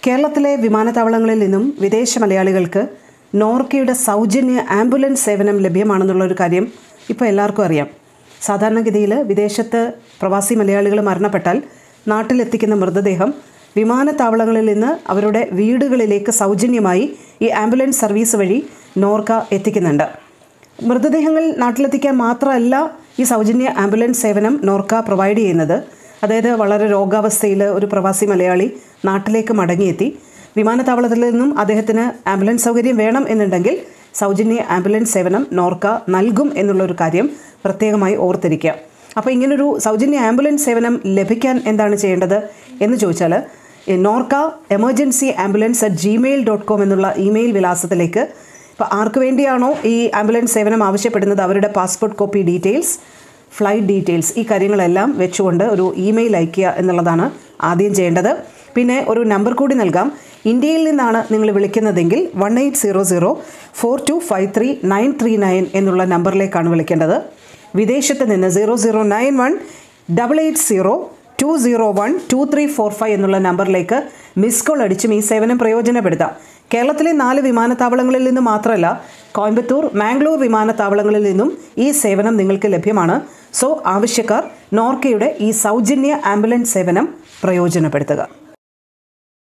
കേരളത്തിലെ വിമാനത്താവളങ്ങളിൽ നിന്നും വിദേശ മലയാളികൾക്ക് നോർക്കയുടെ സൗജന്യ ആംബുലൻസ് സേവനം ലഭ്യമാണെന്നുള്ള ഒരു കാര്യം ഇപ്പോൾ എല്ലാവർക്കും അറിയാം സാധാരണഗതിയിൽ വിദേശത്ത് പ്രവാസി മലയാളികൾ മരണപ്പെട്ടാൽ നാട്ടിലെത്തിക്കുന്ന മൃതദേഹം വിമാനത്താവളങ്ങളിൽ നിന്ന് അവരുടെ വീടുകളിലേക്ക് സൗജന്യമായി ഈ ആംബുലൻസ് സർവീസ് വഴി നോർക്ക എത്തിക്കുന്നുണ്ട് മൃതദേഹങ്ങൾ നാട്ടിലെത്തിക്കാൻ മാത്രമല്ല ഈ സൗജന്യ ആംബുലൻസ് സേവനം നോർക്ക പ്രൊവൈഡ് ചെയ്യുന്നത് അതായത് വളരെ രോഗാവസ്ഥയിൽ ഒരു പ്രവാസി മലയാളി നാട്ടിലേക്ക് മടങ്ങിയെത്തി വിമാനത്താവളത്തിൽ നിന്നും അദ്ദേഹത്തിന് ആംബുലൻസ് സൗകര്യം വേണം എന്നുണ്ടെങ്കിൽ സൗജന്യ ആംബുലൻസ് സേവനം നോർക്ക നൽകും എന്നുള്ളൊരു കാര്യം പ്രത്യേകമായി ഓർത്തിരിക്കുക അപ്പോൾ ഇങ്ങനൊരു സൗജന്യ ആംബുലൻസ് സേവനം ലഭിക്കാൻ എന്താണ് ചെയ്യേണ്ടത് എന്ന് ചോദിച്ചാൽ ഈ Norka emergency ambulance at gmail dot com എന്നുള്ള ഇമെയിൽ വിലാസത്തിലേക്ക് ഇപ്പോൾ ആർക്ക് വേണ്ടിയാണോ ഈ ആംബുലൻസ് സേവനം ആവശ്യപ്പെടുന്നത് അവരുടെ passport copy details flight details ഈ കാര്യങ്ങളെല്ലാം വെച്ചുകൊണ്ട് ഒരു ഇമെയിൽ അയക്കുക എന്നുള്ളതാണ് ആദ്യം ചെയ്യേണ്ടത് പിന്നെ ഒരു നമ്പർ കൂടി നൽകാം ഇന്ത്യയിൽ നിന്നാണ് നിങ്ങൾ വിളിക്കുന്നതെങ്കിൽ one eight zero zero four two five three nine three nine എന്നുള്ള നമ്പറിലേക്കാണ് വിളിക്കേണ്ടത് വിദേശത്ത് നിന്ന് zero zero nine one double eight zero two zero one two three four five എന്നുള്ള നമ്പറിലേക്ക് മിസ് കോൾ അടിച്ചും ഈ സേവനം പ്രയോജനപ്പെടുത്താം കേരളത്തിലെ നാല് വിമാനത്താവളങ്ങളിൽ നിന്ന് മാത്രമല്ല കോയമ്പത്തൂർ മാംഗ്ലൂർ വിമാനത്താവളങ്ങളിൽ നിന്നും ഈ സേവനം നിങ്ങൾക്ക് ലഭ്യമാണ് സോ ആവശ്യക്കാർ നോർക്കയുടെ ഈ സൗജന്യ ആംബുലൻസ് സേവനം പ്രയോജനപ്പെടുത്തുക